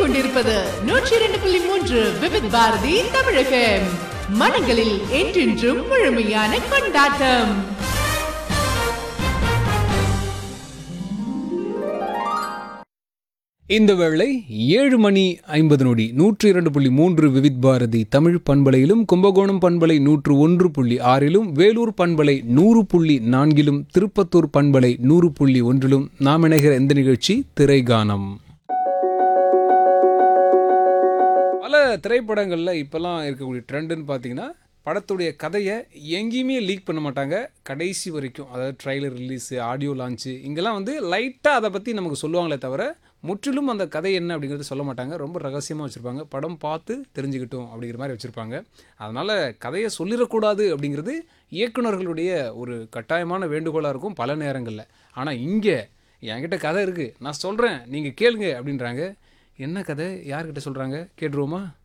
கேட்டுக்கொண்டிருப்பது நூற்றி இரண்டு புள்ளி மூன்று விவித் பாரதி தமிழகம் மனங்களில் என்றென்றும் முழுமையான கொண்டாட்டம் இந்த வேளை ஏழு மணி ஐம்பது நொடி நூற்று இரண்டு புள்ளி மூன்று விவித் பாரதி தமிழ் பண்பலையிலும் கும்பகோணம் பண்பலை நூற்று ஒன்று புள்ளி ஆறிலும் வேலூர் பண்பலை நூறு புள்ளி நான்கிலும் திருப்பத்தூர் பண்பலை நூறு புள்ளி ஒன்றிலும் நாம் இணைகிற இந்த நிகழ்ச்சி திரைகானம் பல திரைப்படங்களில் இப்போல்லாம் இருக்கக்கூடிய ட்ரெண்டுன்னு பார்த்தீங்கன்னா படத்துடைய கதையை எங்கேயுமே லீக் பண்ண மாட்டாங்க கடைசி வரைக்கும் அதாவது ட்ரைலர் ரிலீஸு ஆடியோ லான்ச்சு இங்கெல்லாம் வந்து லைட்டாக அதை பற்றி நமக்கு சொல்லுவாங்களே தவிர முற்றிலும் அந்த கதை என்ன அப்படிங்கிறத சொல்ல மாட்டாங்க ரொம்ப ரகசியமாக வச்சுருப்பாங்க படம் பார்த்து தெரிஞ்சுக்கிட்டோம் அப்படிங்கிற மாதிரி வச்சுருப்பாங்க அதனால் கதையை சொல்லிடக்கூடாது அப்படிங்கிறது இயக்குனர்களுடைய ஒரு கட்டாயமான வேண்டுகோளாக இருக்கும் பல நேரங்களில் ஆனால் இங்கே என்கிட்ட கதை இருக்குது நான் சொல்கிறேன் நீங்கள் கேளுங்க அப்படின்றாங்க என்ன கதை யார்கிட்ட சொல்கிறாங்க கேட்டுருவோமா